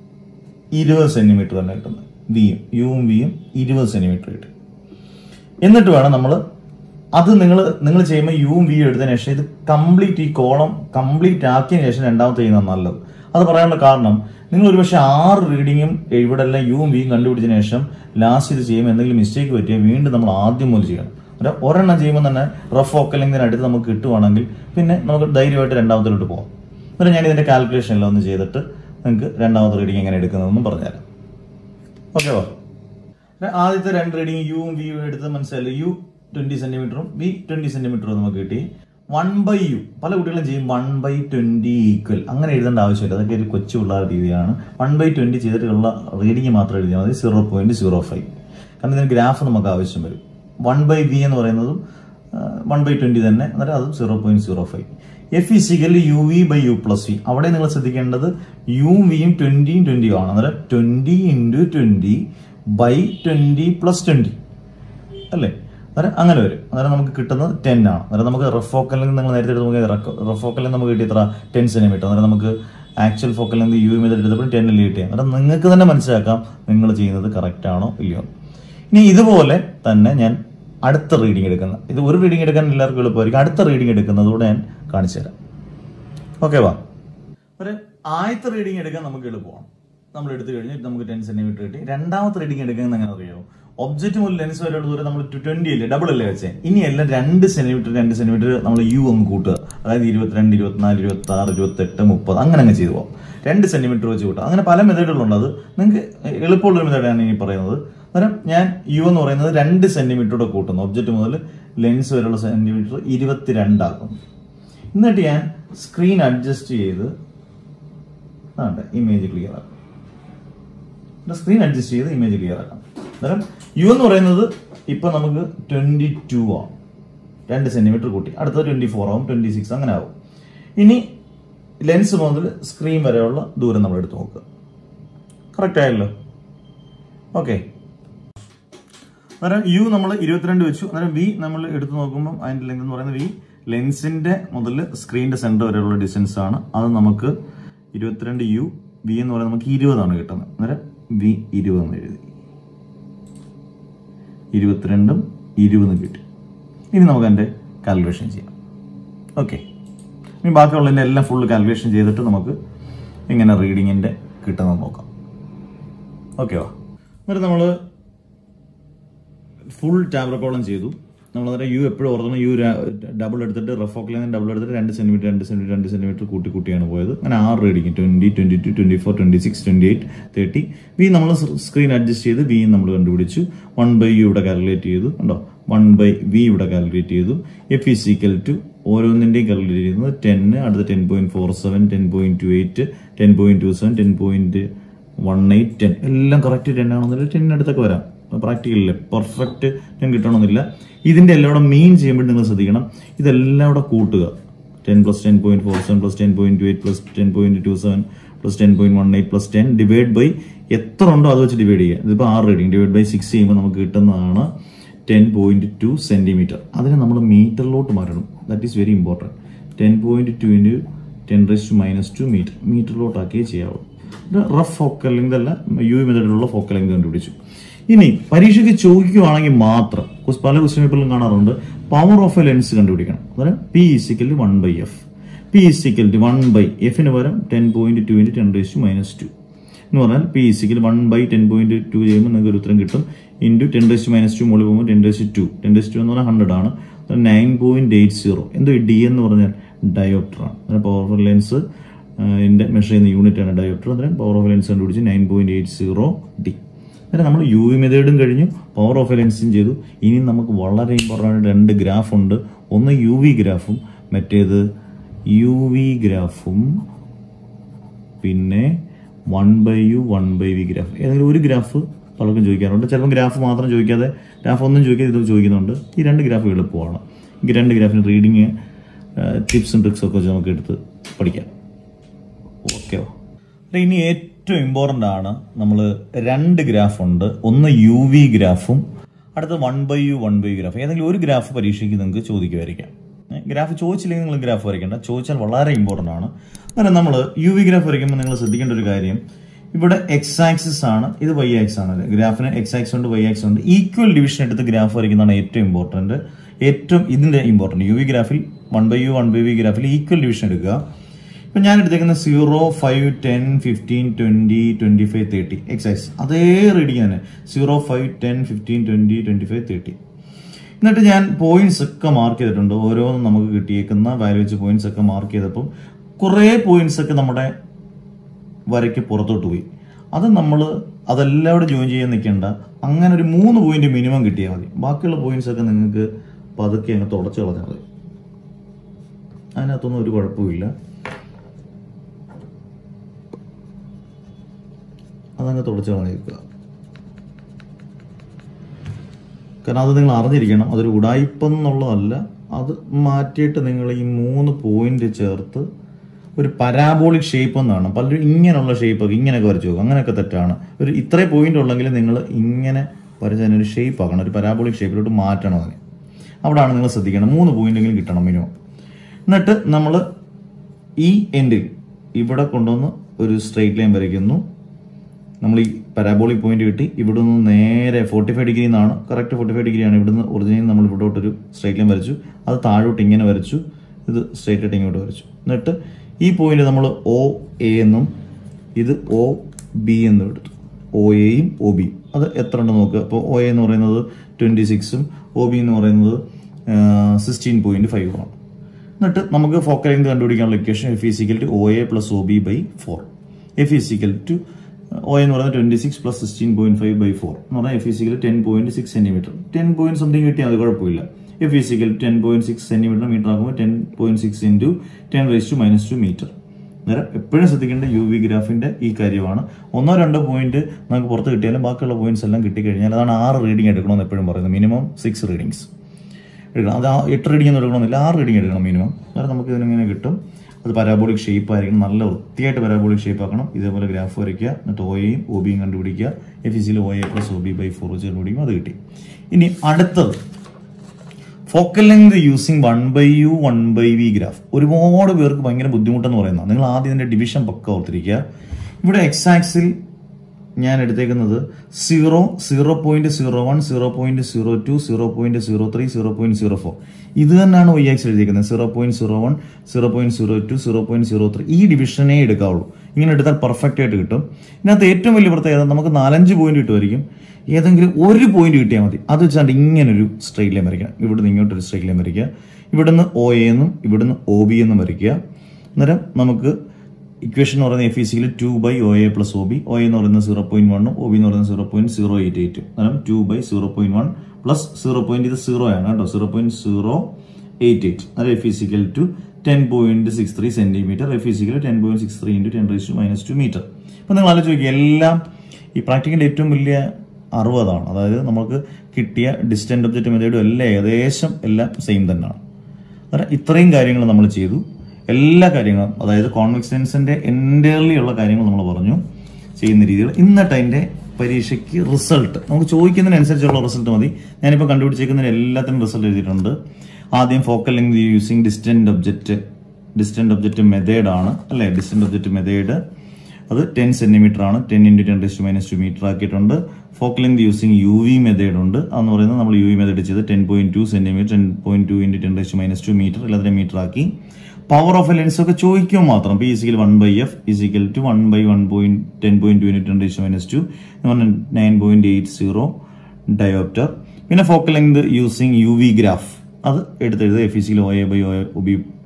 ഇരുപത് സെന്റിമീറ്റർ തന്നെ കിട്ടുന്നത് വിയും യുവും വിയും ഇരുപത് സെന്റിമീറ്റർ കിട്ടും എന്നിട്ട് വേണം നമ്മൾ അത് നിങ്ങൾ നിങ്ങൾ ചെയ്യുമ്പോൾ യുവും വിയും എടുത്തതിന് ശേഷം ഇത് കംപ്ലീറ്റ് ഈ കോളം കംപ്ലീറ്റ് ആക്കിയതിന് ശേഷം രണ്ടാമത്തെ ചെയ്യുന്നത് നല്ലത് അത് പറയാനുള്ള കാരണം നിങ്ങൾ ഒരുപക്ഷെ ആറ് റീഡിങ്ങും ഇവിടെ എല്ലാം യുവും വിയും കണ്ടുപിടിച്ചതിന് ശേഷം ലാസ്റ്റ് ഇത് ചെയ്യുമ്പോൾ എന്തെങ്കിലും മിസ്റ്റേക്ക് പറ്റിയാൽ വീണ്ടും നമ്മൾ ആദ്യം മുതൽ ചെയ്യണം ഒരു ഒരെണ്ണം ചെയ്യുമ്പോൾ തന്നെ റഫ് ഓക്കലിംഗിന് അടുത്ത് നമുക്ക് കിട്ടുവാണെങ്കിൽ പിന്നെ നമുക്ക് ധൈര്യമായിട്ട് രണ്ടാമത്തിലോട്ട് പോകാം എന്നിട്ട് ഞാൻ ഇതിന്റെ കാൽക്കുലേഷൻ എല്ലാം ഒന്ന് ചെയ്തിട്ട് നിങ്ങൾക്ക് രണ്ടാമത്തെ റീഡിങ് എങ്ങനെ എടുക്കുന്നതെന്നും പറഞ്ഞുതരാം ഓക്കെ വാ ആദ്യത്തെ രണ്ട് റീഡിങ് യുവും വിയും എടുത്ത് മനസ്സിലായി യു ട്വന്റി സെന്റിമീറ്ററും വി ട്വന്റി സെന്റിമീറ്ററും നമുക്ക് കിട്ടി വൺ ബൈ യു പല കുട്ടികളും ചെയ്യും വൺ ബൈ ട്വന്റി ഈക്വൽ അങ്ങനെ എഴുതേണ്ട ആവശ്യമില്ല അതൊക്കെ ഒരു കൊച്ചു പിള്ളേരുടെ രീതിയാണ് വൺ ബൈ ട്വന്റി ചെയ്തിട്ടുള്ള റീഡിങ് മാത്രം എഴുതിയാൽ മതി സീറോ പോയിന്റ് സീറോ ഫൈവ് കാരണം ഇതിന് ഗ്രാഫ് നമുക്ക് ആവശ്യം വരും വൺ ബൈ വി എന്ന് പറയുന്നതും വൺ ബൈ ട്വന്റി തന്നെ അന്നേരം അതും zero point zero five F is equal U V by U plus V അവിടെ നിങ്ങൾ ശ്രദ്ധിക്കേണ്ടത് യുവും വിയും ട്വന്റിയും ട്വന്റിയും ആണ് അന്നേരം twenty into twenty by twenty plus twenty അല്ലേ അന്നേരം അങ്ങനെ വരും അന്നേരം നമുക്ക് കിട്ടുന്നത് ടെൻ ആണ് അന്നേരം നമുക്ക് റെഫോക്കലിൽ നിങ്ങൾ നേരത്തെ എടുത്ത് നോക്കിയാൽ റെഫോക്കലിൽ നമുക്ക് കിട്ടി എത്ര ടെൻ സെന്റിമീറ്റർ അന്നേരം നമുക്ക് ആക്ച്വൽ ഫോക്കലിൽ നിന്ന് യു മെത്തേഡ് എടുത്തപ്പോൾ ടെന്നിൽ കിട്ടിയത് അന്നേരം നിങ്ങൾക്ക് തന്നെ മനസ്സിലാക്കാം നിങ്ങൾ ചെയ്യുന്നത് കറക്റ്റ് ആണോ ഇല്ലയോ ഇനി ഇതുപോലെ തന്നെ ഞാൻ അടുത്ത റീഡിംഗ് എടുക്കുന്ന ഇത് ഒരു റീഡിംഗ് എടുക്കാൻ എല്ലാവർക്കും എളുപ്പമായിരിക്കും അടുത്ത റീഡിംഗ് എടുക്കുന്നതോടെ ഞാൻ കാണിച്ചു തരാം ഓക്കെ വാ ഒരു ആദ്യത്തെ റീഡിംഗ് എടുക്കാൻ നമുക്ക് എളുപ്പമാണ് നമ്മൾ എടുത്തു കഴിഞ്ഞ് നമുക്ക് ടെൻ സെന്റിമീറ്റർ കിട്ടി രണ്ടാമത്തെ റീഡിംഗ് എടുക്കാൻ എങ്ങനെ അറിയാമോ ഒബ്ജക്റ്റ് മുതൽ ലെൻസ് വരെയുള്ള ദൂരം നമ്മൾ ട്വന്റി അല്ലേ ഡബിൾ അല്ലേ വെച്ചേ ഇനി എല്ലാം രണ്ട് സെന്റിമീറ്റർ രണ്ട് സെന്റിമീറ്റർ നമ്മൾ യു അങ്ങ് കൂട്ടുക അതായത് ഇരുപത്തിരണ്ട് ഇരുപത്തിനാല് ഇരുപത്തി ആറ് ഇരുപത്തെട്ട് മുപ്പത് അങ്ങനെ അങ്ങ് ചെയ്തു പോകാം രണ്ട് സെന്റിമീറ്റർ വെച്ച് കൂട്ടുക അങ്ങനെ പല മെത്തേഡുകളുണ്ട് അത് നിങ്ങൾക്ക് എളുപ്പമുള്ളൊരു മെത്തേഡാണ് ഇനി പറയുന്നത് അന്നേരം ഞാൻ യു എന്ന് പറയുന്നത് രണ്ട് സെന്റിമീറ്ററോടെ കൂട്ടുന്നു ഒബ്ജക്റ്റ് മുതൽ ലെൻസ് വരെയുള്ള സെന്റിമീറ്റർ ഇരുപത്തിരണ്ടാക്കുന്നു എന്നിട്ട് ഞാൻ സ്ക്രീൻ അഡ്ജസ്റ്റ് ചെയ്ത് ആണ്ട് ഇമേജ് ക്ലിയർ ആക്കും സ്ക്രീൻ അഡ്ജസ്റ്റ് ചെയ്ത് ഇമേജ് ക്ലിയർ ആക്കാം അന്നേരം യു എന്ന് പറയുന്നത് ഇപ്പൊ നമുക്ക് ട്വന്റി ടു ആണ് രണ്ട് സെന്റിമീറ്റർ കൂട്ടി അടുത്തത് ട്വന്റി ഫോർ ആവും ട്വന്റി സിക്സ് അങ്ങനെ ആവും ഇനി ലെൻസ് മുതൽ സ്ക്രീൻ വരെയുള്ള ദൂരം നമ്മൾ എടുത്ത് നോക്കുക കറക്റ്റ് ആയല്ലോ ഓക്കെ അന്നേരം യു നമ്മൾ ഇരുപത്തിരണ്ട് വെച്ചു അന്നേരം വി നമ്മൾ എടുത്തു നോക്കുമ്പോൾ അതിന്റെ ലെങ്ത് എന്ന് പറയുന്നത് വി ലെൻസിന്റെ മുതൽ സ്ക്രീനിന്റെ സെന്റർ വരെയുള്ള ഡിസ്റ്റൻസ് ആണ് അത് നമുക്ക് ഇരുപത്തിരണ്ട് യു വി എന്ന് പറയുന്നത് നമുക്ക് ഇരുപതാണ് കിട്ടുന്നത് അന്നേരം വി ഇരുപത് എന്ന് എഴുതി ഇരുപത്തിരണ്ടും ഇരുപതും കിട്ടി ഇനി നമുക്ക് അതിന്റെ കാൽക്കുലേഷൻ ചെയ്യാം ഓക്കെ ഇനി ബാക്കിയുള്ളതിന്റെ എല്ലാം ഫുൾ കാൽക്കുലേഷൻ ചെയ്തിട്ട് നമുക്ക് ഇങ്ങനെ റീഡിങ്ങിന്റെ കിട്ടുന്നത് നോക്കാം ഓക്കെ വാ എന്നിട്ട് നമ്മൾ ഫുൾ ടാബ്ലക്കോളം ചെയ്തു നമ്മൾ അന്നേരം യു എപ്പോഴും ഓർക്കണം യു ഡബിൾ എടുത്തിട്ട് റഫോക്കിൽ നിന്ന് ഡബിൾ എടുത്തിട്ട് രണ്ട് സെന്റിമീറ്റർ രണ്ട് സെന്റിമീറ്റർ രണ്ട് സെന്റിമീറ്റർ കൂട്ടി കൂട്ടിയാണ് പോയത് അങ്ങനെ ആറ് reading twenty twenty two twenty four twenty six twenty eight thirty V നമ്മൾ സ്ക്രീൻ അഡ്ജസ്റ്റ് ചെയ്ത് വി നമ്മൾ കണ്ടുപിടിച്ചു വൺ ബൈ യു ഇവിടെ കാൽക്കുലേറ്റ് ചെയ്തു കണ്ടോ വൺ ബൈ വി ഇവിടെ കാൽക്കുലേറ്റ് ചെയ്തു എഫ് ഇസ് ഈക്വൽ ടു ഓരോന്നിന്റെയും കാൽക്കുലേറ്റ് ചെയ്യുന്നത് ടെന്ന് അടുത്ത ten point four seven ten point two eight ten point two seven ten point one eight ten എല്ലാം കറക്റ്റ് ടെൻ ആണെന്നില്ല ടെന്നിനടുത്തൊക്കെ വരാം പ്രാക്ടിക്കലില് പെർഫെക്റ്റ് ടെൻ കിട്ടണമെന്നില്ല ഇതിന്റെ എല്ലാം കൂടെ മീൻ ചെയ്യുമ്പോൾ നിങ്ങൾ ശ്രദ്ധിക്കണം ഇതെല്ലാം കൂടെ കൂട്ടുക ten plus ten point four seven plus ten point two eight plus ten point two seven plus ten point one eight plus ten divide by എത്ര ഉണ്ടോ അത് വെച്ച് ഡിവൈഡ് ചെയ്യുക ഇതിപ്പോൾ ആറ് റീഡിങ് ഡിവൈഡ് ബൈ സിക്സ് ചെയ്യുമ്പോൾ നമുക്ക് കിട്ടുന്നതാണ് ടെൻ പോയിന്റ് ടു സെന്റിമീറ്റർ അതിനെ നമ്മൾ മീറ്ററിലോട്ട് മാറ്റണം that is very important ten point two into ten raise to minus two metre മീറ്ററിലോട്ടാക്കിയേ ചെയ്യാവൂ ഇത് റഫ് ഫോക്കൽ ലെങ്ത് അല്ല യു മെത്തേഡിലുള്ള ഫോക്കൽ ലെങ്ത് കണ്ടുപിടിച്ചു ഇനി പരീക്ഷയ്ക്ക് ചോദിക്കുവാണെങ്കിൽ മാത്രം കുസ്- പല ക്വസ്റ്റ്യൻ പേപ്പറിലും കാണാറുണ്ട് പവർ ഓഫ് എ ലെൻസ് കണ്ടുപിടിക്കണം അതായത് P is equal one by F P is equal one by എഫിന് പകരം ten point two into ten raise to minus two എന്ന് പറഞ്ഞാൽ P is equal one by ten point two ചെയ്യുമ്പോൾ നിങ്ങൾക്ക് ഒരു ഉത്തരം കിട്ടും into ten raise to minus two മുകളിൽ പോകുമ്പോൾ ten raise to ten raise to എന്ന് പറഞ്ഞാൽ ഹൺഡ്രഡ് ആണ് നയൻ പോയിന്റ് എയ്റ്റ് സീറോ എന്തോ ഡി എന്ന് പറഞ്ഞാൽ ഡയോപ്റ്റർ ആണ് പവർ ലെൻസ് ഇതിൻ്റെ മെഷർ ചെയ്യുന്ന യൂണിറ്റ് ആണ് ഡയോപ്റ്റർ അന്നേരം പവർ ഓഫ് ലെൻസ് കണ്ടുപിടിച്ച് nine point eight zero D അന്നേരം നമ്മൾ യു വി മെത്തേഡും കഴിഞ്ഞു പവർ ഓഫ് ലെൻസും ചെയ്തു ഇനി നമുക്ക് വളരെ ഇമ്പോർട്ടൻ്റ് രണ്ട് ഗ്രാഫ് ഉണ്ട് ഒന്ന് യു വി ഗ്രാഫും മറ്റേത് യു വി ഗ്രാഫും പിന്നെ one by U one by V graph ഏതെങ്കിലും ഒരു ഗ്രാഫ് പലർക്കും ചോദിക്കാറുണ്ട് ചിലപ്പോൾ ഗ്രാഫ് മാത്രം ചോദിക്കാതെ ഗ്രാഫ് ഒന്നും ചോദിക്കാതെ ഇത് ചോദിക്കുന്നുണ്ട് ഈ രണ്ട് ഗ്രാഫ് എളുപ്പമാണ് ഈ രണ്ട് ഗ്രാഫിന് റീഡിങ് ടിപ്സും ട്രിക്സും ഒക്കെ വെച്ച് നമുക്ക് എടുത്ത് പഠിക്കാം ഓക്കെ ഇനി ഏറ്റവും ഇമ്പോർട്ടൻ്റ് ആണ് നമ്മൾ രണ്ട് ഗ്രാഫ് ഉണ്ട് ഒന്ന് യു വി ഗ്രാഫും അടുത്ത one by U one by graph ഏതെങ്കിലും ഒരു ഗ്രാഫ് പരീക്ഷയ്ക്ക് നിങ്ങൾക്ക് ചോദിക്കുമായിരിക്കാം ഏ, ഗ്രാഫ് ചോദിച്ചില്ലെങ്കിൽ നിങ്ങൾ ഗ്രാഫ് വരയ്ക്കേണ്ട ചോദിച്ചാൽ വളരെ ഇമ്പോർട്ടൻ്റ് ആണ് അങ്ങനെ നമ്മൾ യു വി ഗ്രാഫ് വരയ്ക്കുമ്പോൾ നിങ്ങൾ ശ്രദ്ധിക്കേണ്ട ഒരു കാര്യം ഇവിടെ എക്സ് ആക്സിസ് ആണ് ഇത് വൈ ആക്സ് ആണ് ഗ്രാഫിന് എക്സ് ആക്സ് ഉണ്ട് വൈ ആക്സ് ഉണ്ട് ഈക്വൽ ഡിവിഷൻ എടുത്ത് ഗ്രാഫ് വരയ്ക്കുന്നതാണ് ഏറ്റവും ഇമ്പോർട്ടൻറ്റ് ഏറ്റവും ഇതിന്റെ ഇമ്പോർട്ടൻറ്റ് യു വി ഗ്രാഫിൽ one by U one by V ഗ്രാഫിൽ ഈക്വൽ ഡിവിഷൻ എടുക്കുക ഇപ്പൊ ഞാൻ എടുത്തേക്കുന്ന zero five ten fifteen twenty twenty five thirty X axis അതേ റീഡിങ് തന്നെ zero five ten fifteen twenty twenty five thirty എന്നിട്ട് ഞാൻ പോയിന്റ്സ് ഒക്കെ മാർക്ക് ചെയ്തിട്ടുണ്ട് ഓരോന്നും നമുക്ക് കിട്ടിയേക്കുന്ന വാല്യൂ വെച്ച് പോയിന്റ്സ് ഒക്കെ മാർക്ക് ചെയ്തപ്പം കുറേ പോയിന്റ്സ് ഒക്കെ നമ്മുടെ വരയ്ക്ക് പുറത്തോട്ട് പോയി അത് നമ്മൾ അതെല്ലാം കൂടെ ജോയിൻ ചെയ്യാൻ നിൽക്കേണ്ട അങ്ങനെ ഒരു മൂന്ന് പോയിന്റ് മിനിമം കിട്ടിയാൽ മതി ബാക്കിയുള്ള പോയിന്റ്സ് ഒക്കെ നിങ്ങൾക്ക് പതുക്കെ അങ്ങ് തുടച്ചു കളഞ്ഞാൽ മതി അതിനകത്തൊന്നും ഒരു കുഴപ്പമില്ല അതങ്ങ് തുടച്ചു കളഞ്ഞേക്കുക കാരണം അത് നിങ്ങൾ അറിഞ്ഞിരിക്കണം അതൊരു ഉടായിപ്പെന്നുള്ളതല്ല അത് മാറ്റിയിട്ട് നിങ്ങൾ ഈ മൂന്ന് പോയിന്റ് ചേർത്ത് ഒരു പരാബോളിക് ഷേപ്പ് എന്നാണ് പലരും ഇങ്ങനെയുള്ള ഷേപ്പൊക്കെ ഇങ്ങനെയൊക്കെ വരച്ചു നോക്കും അങ്ങനെയൊക്കെ തെറ്റാണ് ഒരു ഇത്രയും പോയിന്റ് ഉള്ളെങ്കിൽ നിങ്ങൾ ഇങ്ങനെ വരച്ച് അതിനൊരു ഷേപ്പ് ആക്കണം ഒരു പരാബോളിക് ഷേപ്പിലോട്ട് മാറ്റണം അതിനെ അവിടെയാണ് നിങ്ങൾ ശ്രദ്ധിക്കണം മൂന്ന് പോയിന്റെങ്കിലും കിട്ടണം മിനിമം എന്നിട്ട് നമ്മൾ ഈ എൻഡിൽ ഇവിടെ കൊണ്ടുവന്ന് ഒരു സ്ട്രെയിറ്റ് ലൈൻ വരയ്ക്കുന്നു നമ്മൾ ഈ പരാബോളിക് പോയിന്റ് കിട്ടി ഇവിടെ നിന്ന് നേരെ ഫോർട്ടി ഫൈവ് ഡിഗ്രി എന്നാണ് കറക്റ്റ് ഫോർട്ടി ഫൈവ് ഡിഗ്രിയാണ് ഇവിടുന്ന് ഒറിജിനൽ നമ്മൾ ഇവിടോട്ടൊരു സ്ട്രൈറ്റ് ലൈൻ വരച്ചു അത് താഴോട്ട് ഇങ്ങനെ വരച്ചു ഇത് സ്ട്രൈറ്റ് ആയിട്ട് ഇങ്ങോട്ട് വരച്ചു എന്നിട്ട് ഈ പോയിന്റ് നമ്മൾ ഒ എ എന്നും ഇത് ഒ ബി എന്നും എടുത്തു ഒ എയും ഒ ബിയും അത് എത്ര ഉണ്ടെന്ന് നോക്കുക അപ്പോൾ ഒ എ എന്ന് പറയുന്നത് ട്വൻറ്റി സിക്സും ഒ ബി എന്ന് പറയുന്നത് സിക്സ്റ്റീൻ പോയിന്റ് ഫൈവ് ആണ് എന്നിട്ട് നമുക്ക് ഫോക്കൽ ലെങ്ത് കണ്ടുപിടിക്കാനുള്ള equation F is equal to O A plus O B by four F is equal to O എന്ന് പറയുന്നത് twenty six plus sixteen point five by four എന്ന് പറഞ്ഞാൽ F is equal ten point six centimetre ten point something കിട്ടിയാൽ അത് കുഴപ്പമില്ല F is equal ten point six centimetre metre ആകുമ്പോൾ ten point six into ten raise to minus two metre അന്നേരം എപ്പോഴും ശ്രദ്ധിക്കേണ്ട U V ഗ്രാഫിന്റെ ഈ കാര്യമാണ് ഒന്നോ രണ്ടോ പോയിന്റ് നമുക്ക് പുറത്ത് കിട്ടിയാലും ബാക്കിയുള്ള പോയിന്റ്സ് എല്ലാം കിട്ടിക്കഴിഞ്ഞാൽ അതാണ് ആറ് റീഡിംഗ് എടുക്കണമെന്ന് എപ്പോഴും പറയുന്നത് മിനിമം സിക്സ് റീഡിങ്സ് എടുക്കണം അത് ആ എട്ട് റീഡിംഗ് ഒന്നും എടുക്കണമെന്നില്ല ആറ് റീഡിംഗ് എടുക്കണം മിനിമം അന്നേരം നമുക്ക് ഇതിനിങ്ങനെ കിട്ടും അത് പരാബോളിക് ഷേപ്പ് ആയിരിക്കണം നല്ല വൃത്തിയായിട്ട് പരാബോളിക് ഷേപ്പ് ആക്കണം ഇതേപോലെ ഗ്രാഫ് വരയ്ക്കുക എന്നിട്ട് ഒ എയും ഒ ബിയും കണ്ടുപിടിക്കുക F ഇസിയിൽ O A plus O B by four വെച്ച് കണ്ടുപിടിക്കും അത് കിട്ടി ഇനി അടുത്തത് focal length using one by U one by V graph ഒരുപാട് പേർക്ക് ഭയങ്കര ബുദ്ധിമുട്ടെന്ന് പറയുന്നത് നിങ്ങൾ ആദ്യം ഇതിന്റെ ഡിവിഷൻ പക്ക ഓർത്തിരിക്കുക ഇവിടെ എക്സ് ആക്സിൽ ഞാൻ എടുത്തേക്കുന്നത് zero zero point zero one zero point zero two zero point zero three zero point zero four ഇത് തന്നെയാണ് വൈ ആക്സിൽ എഴുതിയിരിക്കുന്നത് zero point zero one zero point zero two zero point zero three ഈ ഡിവിഷനേ എടുക്കാവുള്ളൂ ഇങ്ങനെ എടുത്താൽ പെർഫെക്റ്റ് ആയിട്ട് കിട്ടും ഇതിനകത്ത് ഏറ്റവും വലിയ പ്രത്യേകത നമുക്ക് നാലഞ്ച് പോയിന്റ് കിട്ടുമായിരിക്കും ഏതെങ്കിലും ഒരു പോയിന്റ് കിട്ടിയാൽ മതി അത് വെച്ചാണ്ട് ഇങ്ങനെ ഒരു സ്ട്രൈറ്റ് ലൈൻ വരയ്ക്കണം ഇവിടുന്ന് ഇങ്ങോട്ട് ഒരു സ്ട്രൈറ്റ് ലൈൻ വരയ്ക്കുക ഇവിടുന്ന് ഒ എ എന്നും ഇവിടുന്ന് ഒ ബി എന്നും വരയ്ക്കുക അന്നേരം നമുക്ക് ഇക്വേഷൻ എന്ന് പറയുന്നത് F is equal to by O A plus O B O എന്ന് പറയുന്നത് സീറോ പോയിന്റ് വണ്ണും ഒ ബി എന്ന് പറയുന്നത് സീറോ പോയിന്റ് സീറോ എയ്റ്റ് എയ്റ്റും അന്നേരം two by zero point one plus zero point ഇത് സീറോ ആണ് കേട്ടോ zero point zero eight eight അത് F is equal to ten point six three centimetre F is equal ten point six three into ten raise to minus two metre അപ്പം നിങ്ങൾ ആലോചിച്ച് നോക്കിയ എല്ലാം ഈ പ്രാക്ടിക്കലിന്റെ ഏറ്റവും വലിയ അറുപതാണ് അതായത് നമുക്ക് കിട്ടിയ ഡിസ്റ്റന്റ് ഒബ്ജക്റ്റ് മെത്തേഡും എല്ലാം ഏകദേശം എല്ലാം സെയിം തന്നെയാണ് അന്നേരം ഇത്രയും കാര്യങ്ങൾ നമ്മൾ ചെയ്തു എല്ലാ കാര്യങ്ങളും അതായത് കോൺവെക്സ് ലെൻസിന്റെ എൻറ്റയർലി ഉള്ള കാര്യങ്ങൾ നമ്മൾ പറഞ്ഞു ചെയ്യുന്ന രീതിയിൽ എന്നിട്ട് അതിന്റെ പരീക്ഷയ്ക്ക് റിസൾട്ട് നമുക്ക് ചോദിക്കുന്നതിനനുസരിച്ചുള്ള റിസൾട്ട് മതി ഞാനിപ്പോൾ കണ്ടുപിടിച്ചേക്കുന്നതിന് എല്ലാത്തിനും റിസൾട്ട് എഴുതിയിട്ടുണ്ട് ആദ്യം focal length using distant object distant object method ആണ് അല്ലേ ഡിസ്റ്റന്റ് ഒബ്ജക്റ്റ് മെത്തേഡ് അത് ടെൻ സെന്റിമീറ്റർ ആണ് ten into ten raised minus two metre ആക്കിയിട്ടുണ്ട് focal length using U V method ഉണ്ട് അതെന്ന് പറയുന്നത് നമ്മൾ യു വി മെത്തേഡ് ചെയ്ത് ten point two centimetre ten point two into ten raised minus two metre എല്ലാത്തിനും metre ആക്കി power of a lens ഒക്കെ ചോദിക്കുമ്പോൾ മാത്രം P is equal one by F is equal to one by one point ten point two into ten raised minus two എന്ന് പറഞ്ഞാൽ nine point eight zero dioptre പിന്നെ focal length using U V graph അത് എടുത്തെഴുതുക F ഇസിയിൽ O A by O B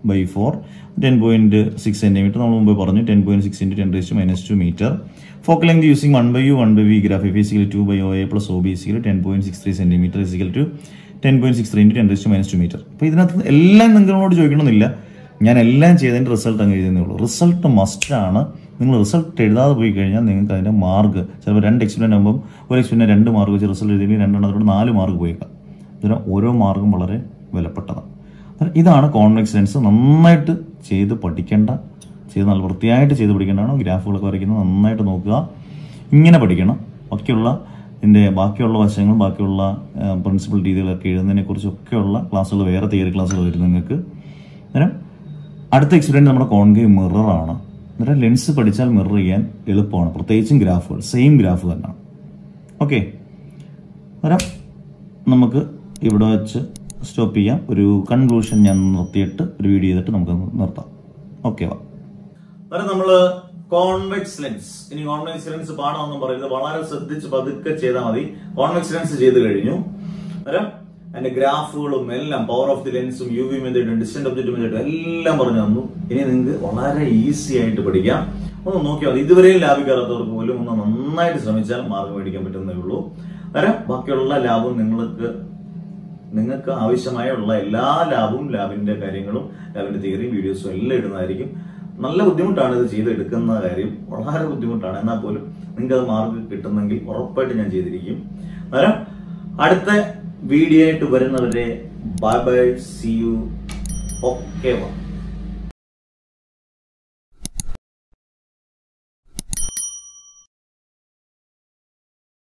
by four ten point six centimetre നമ്മൾ മുമ്പ് പറഞ്ഞു ten point six into ten raised minus two metre focal length using one by U one by V graph F is equal to by O A plus O B is equal ten point six three centimetre F is equal to ten point six three into ten raised minus two metre അപ്പോൾ ഇതിനകത്ത് എല്ലാം നിങ്ങളോട് ചോദിക്കണമെന്നില്ല ഞാൻ എല്ലാം ചെയ്തതിന്റെ result അങ്ങ് എഴുതുന്നേ ഉള്ളൂ result must ആണ് നിങ്ങൾ റിസൾട്ട് എഴുതാതെ പോയി കഴിഞ്ഞാൽ നിങ്ങൾക്ക് അതിന്റെ മാർക്ക് ചിലപ്പോൾ രണ്ട് എക്സ്പെരിമെന്റ് ആകുമ്പോൾ ഒരു എക്സ്പെരിമെന്റ് രണ്ട് മാർക്ക് വെച്ച് റിസൾട്ട് എഴുതി രണ്ടെണ്ണത്തോട് നാല് മാർക്ക് പോയേക്കാം ഇതിന് ഓരോ മാർക്കും വളരെ വിലപ്പെട്ടതാണ് അപ്പോൾ ഇതാണ് കോൺവെക്സ് ലെൻസ് നന്നായിട്ട് ചെയ്ത് പഠിക്കേണ്ട ചെയ്ത് നല്ല വൃത്തിയായിട്ട് ചെയ്ത് പഠിക്കേണ്ടതാണ് ഗ്രാഫുകളൊക്കെ വരയ്ക്കുന്നത് നന്നായിട്ട് നോക്കുക ഇങ്ങനെ പഠിക്കണം ബാക്കിയുള്ള ഇതിൻ്റെ ബാക്കിയുള്ള വശങ്ങൾ ബാക്കിയുള്ള പ്രിൻസിപ്പൽ രീതികളൊക്കെ എഴുതുന്നതിനെ കുറിച്ചൊക്കെയുള്ള ക്ലാസ്സുകൾ വേറെ തിയറി ക്ലാസ്സുകൾ വരും നിങ്ങൾക്ക് അന്നേരം അടുത്ത എക്സ്പീരിയൻസ് നമ്മുടെ കോൺകേവ് മിററാണ് അന്നേരം ലെൻസ് പഠിച്ചാൽ മിറർ ചെയ്യാൻ എളുപ്പമാണ് പ്രത്യേകിച്ചും ഗ്രാഫുകൾ സെയിം ഗ്രാഫ് തന്നെയാണ് ഓക്കെ അന്നേരം നമുക്ക് ഇവിടെ വെച്ച് സ്റ്റോപ്പ് ചെയ്യാം ഒരു കൺക്ലൂഷൻ ഞാൻ നിർത്തിയിട്ട് ഒരു വീഡിയോ ചെയ്തിട്ട് നമുക്ക് നിർത്താം ഓക്കെ വാ അന്നേരം നമ്മള് കോൺവെക്സ് ലെൻസ് ഇനി കോൺവെക്സ് ലെൻസ് പാടാമെന്നും പറയുന്നത് വളരെ ശ്രദ്ധിച്ച് പതുക്കെ ചെയ്താൽ മതി കോൺവെക്സ് ലെൻസ് ചെയ്ത് കഴിഞ്ഞു അന്നേരം അതിന്റെ ഗ്രാഫുകളും എല്ലാം പവർ ഓഫ് ദി ലെൻസും യു വി മെത്തേഡും ഡിസ്റ്റന്റ് ഒബ്ജക്ട് മെത്തേഡും എല്ലാം പറഞ്ഞു തന്നു ഇനി നിങ്ങൾക്ക് വളരെ ഈസി ആയിട്ട് പഠിക്കാം ഒന്ന് നോക്കിയാൽ മതി ഇതുവരെയും ലാഭിക്കാത്തവർക്ക് പോലും ഒന്ന് നന്നായിട്ട് ശ്രമിച്ചാൽ മാർക്ക് മേടിക്കാൻ പറ്റുന്നേ ഉള്ളൂ അന്നേരം ബാക്കിയുള്ള ലാഭം നിങ്ങൾക്ക് നിങ്ങൾക്ക് ആവശ്യമായ ഉള്ള എല്ലാ ലാബും ലാബിന്റെ കാര്യങ്ങളും ലാബിന്റെ തിയറിയും വീഡിയോസും എല്ലാം ഇടുന്നതായിരിക്കും നല്ല ബുദ്ധിമുട്ടാണ് ഇത് ചെയ്തെടുക്കുന്ന കാര്യം വളരെ ബുദ്ധിമുട്ടാണ് എന്നാൽ പോലും നിങ്ങൾക്ക് അത് മാർക്ക് കിട്ടുന്നെങ്കിൽ ഉറപ്പായിട്ട് ഞാൻ ചെയ്തിരിക്കും അന്നേരം അടുത്ത വീഡിയോ ആയിട്ട് വരുന്നവരെ bye bye see you okay